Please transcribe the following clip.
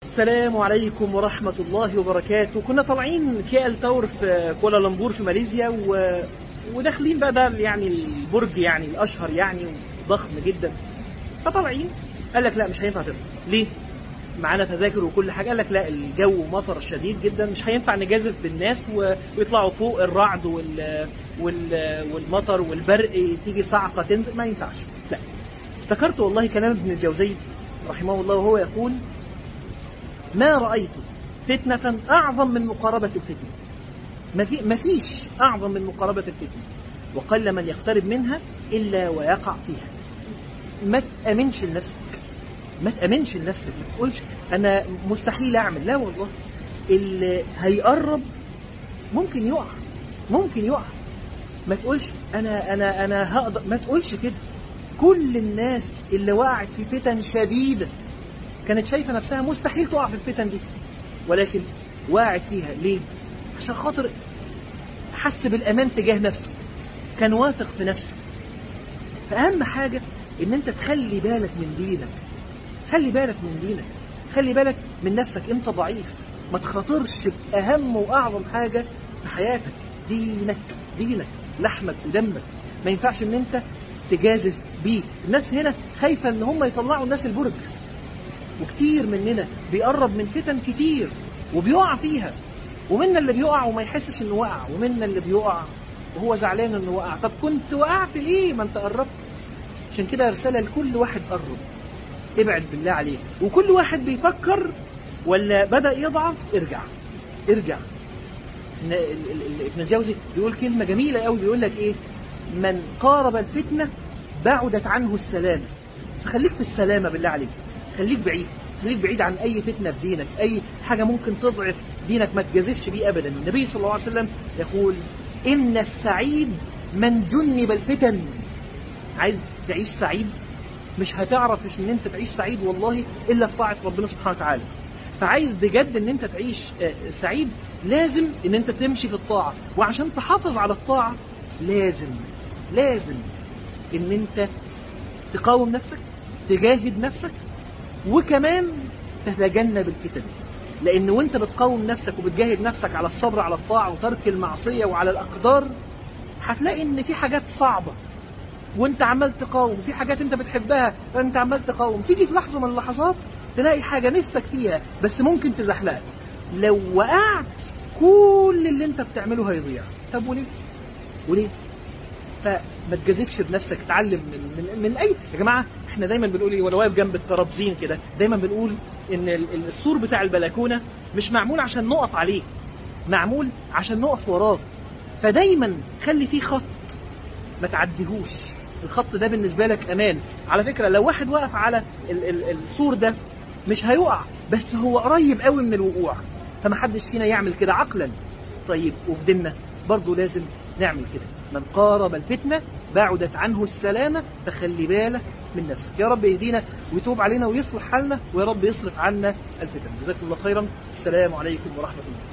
السلام عليكم ورحمة الله وبركاته كنا طالعين كي ال تاور في كوالالمبور في ماليزيا و... وداخلين بقى ده يعني البرج يعني الأشهر يعني ضخم جدا فطالعين قال لك لا مش هينفع تطلع ليه؟ معانا تذاكر وكل حاجة قال لك لا الجو مطر شديد جدا مش هينفع نجازف بالناس و... ويطلعوا فوق الرعد وال... وال... والمطر والبرق تيجي صعقة تنزل ما ينفعش لا افتكرت والله كلام ابن الجوزي رحمه الله وهو يقول ما رأيت فتنة أعظم من مقاربة الفتنة ما, في ما فيش أعظم من مقاربة الفتنة وقل من يقترب منها إلا ويقع فيها ما تأمنش لنفسك ما تأمنش لنفسك ما تقولش أنا مستحيل أعمل لا والله اللي هيقرب ممكن يقع ممكن يقع ما تقولش أنا أنا أنا هقدر ما تقولش كده كل الناس اللي وقعت في فتن شديدة كانت شايفة نفسها مستحيل تقع في الفتن دي ولكن وقعت فيها ليه؟ عشان خاطر حس بالأمان تجاه نفسه كان واثق في نفسه فأهم حاجة إن أنت تخلي بالك من دينك خلي بالك من دينك خلي بالك من نفسك أنت ضعيف ما تخاطرش بأهم وأعظم حاجة في حياتك دينك دينك لحمك ودمك ما ينفعش إن أنت تجازف بيه الناس هنا خايفة إن هم يطلعوا الناس البرج وكتير مننا بيقرب من فتن كتير وبيقع فيها ومنا اللي بيقع وما يحسش انه وقع ومنا اللي بيقع وهو زعلان انه وقع طب كنت وقعت ليه ما انت قربت عشان كده رسالة لكل واحد قرب ابعد بالله عليك وكل واحد بيفكر ولا بدأ يضعف ارجع ارجع ابن الجوزي بيقول كلمة جميلة قوي بيقول لك ايه من قارب الفتنة بعدت عنه السلامة خليك في السلامة بالله عليك خليك بعيد خليك بعيد عن اي فتنه في دينك اي حاجه ممكن تضعف دينك ما تجازفش بيه ابدا النبي صلى الله عليه وسلم يقول ان السعيد من جنب الفتن عايز تعيش سعيد مش هتعرف ان انت تعيش سعيد والله الا في طاعه ربنا سبحانه وتعالى فعايز بجد ان انت تعيش سعيد لازم ان انت تمشي في الطاعه وعشان تحافظ على الطاعه لازم لازم ان انت تقاوم نفسك تجاهد نفسك وكمان تتجنب الفتن لان وانت بتقاوم نفسك وبتجاهد نفسك على الصبر على الطاعه وترك المعصيه وعلى الاقدار هتلاقي ان في حاجات صعبه وانت عمال تقاوم في حاجات انت بتحبها فانت عمال تقاوم تيجي في لحظه من اللحظات تلاقي حاجه نفسك فيها بس ممكن تزحلقك لو وقعت كل اللي انت بتعمله هيضيع طب وليه وليه فما تجازفش بنفسك اتعلم من, من من اي يا جماعه احنا دايما بنقول ايه وانا واقف جنب الترابزين كده دايما بنقول ان السور بتاع البلكونه مش معمول عشان نقف عليه معمول عشان نقف وراه فدايما خلي فيه خط ما تعديهوش الخط ده بالنسبه لك امان على فكره لو واحد وقف على ال ال السور ده مش هيقع بس هو قريب قوي من الوقوع فمحدش فينا يعمل كده عقلا طيب وفي ديننا برضه لازم نعمل كده من قارب الفتنة بعدت عنه السلامة فخلي بالك من نفسك يا رب يهدينا ويتوب علينا ويصلح حالنا ويا رب يصرف عنا الفتن جزاكم الله خيرا السلام عليكم ورحمة الله